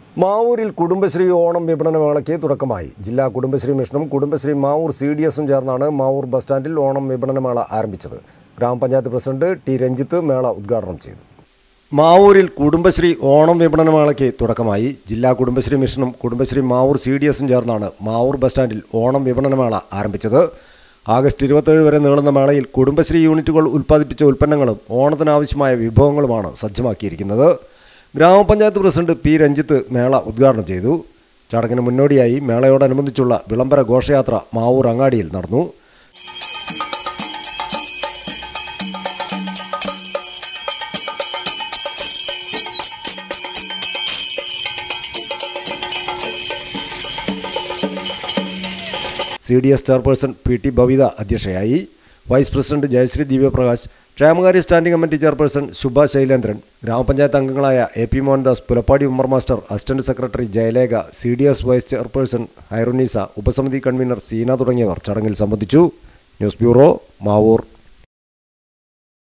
മാവൂരിൽ കുടുംബശ്രീ ഓണം വിപണന മേളയ്ക്ക് തുടക്കമായി ജില്ലാ കുടുംബശ്രീ മിഷനും കുടുംബശ്രീ മാവൂർ സി ഡി എസും ചേർന്നാണ് മാവൂർ ബസ് സ്റ്റാൻഡിൽ ഓണം വിപണന മേള ആരംഭിച്ചത് ഗ്രാമപഞ്ചായത്ത് പ്രസിഡന്റ് ടി രഞ്ജിത്ത് മേള ഉദ്ഘാടനം ചെയ്തു മാവൂരിൽ കുടുംബശ്രീ ഓണം വിപണന മേളയ്ക്ക് തുടക്കമായി ജില്ലാ കുടുംബശ്രീ മിഷനും കുടുംബശ്രീ മാവൂർ സി ഡി എസും ചേർന്നാണ് മാവൂർ ബസ് സ്റ്റാൻഡിൽ ഓണം വിപണന മേള ആരംഭിച്ചത് ആഗസ്റ്റ് ഇരുപത്തേഴ് വരെ നീളുന്ന മേളയിൽ കുടുംബശ്രീ യൂണിറ്റുകൾ ഉൽപ്പാദിപ്പിച്ച ഉൽപ്പന്നങ്ങളും ഓണത്തിനാവശ്യമായ വിഭവങ്ങളുമാണ് സജ്ജമാക്കിയിരിക്കുന്നത് ഗ്രാമപഞ്ചായത്ത് പ്രസിഡന്റ് പി രഞ്ജിത്ത് മേള ഉദ്ഘാടനം ചെയ്തു ചടങ്ങിന് മുന്നോടിയായി മേളയോടനുബന്ധിച്ചുള്ള വിളംബര ഘോഷയാത്ര മാവൂർ അങ്ങാടിയിൽ നടന്നു C D S chairperson P T Bhavitha അധ്യക്ഷയായി വൈസ് പ്രസിഡന്റ് ജയശ്രീ ദിവ്യപ്രകാശ് ക്ഷേമകാര്യ standing committee chairperson Shubha Shailendran ഗ്രാമപഞ്ചായത്ത് അംഗങ്ങളായ A P Mohandas Pulappadi Ummer master assistant secretary Jayalekha C D S vice chairperson Hairunisa ഉപസമിതി കൺവീനർ സീന തുടങ്ങിയവർ ചടങ്ങിൽ സംബന്ധിച്ചു ന്യൂസ് ബ്യൂറോ മാവൂർ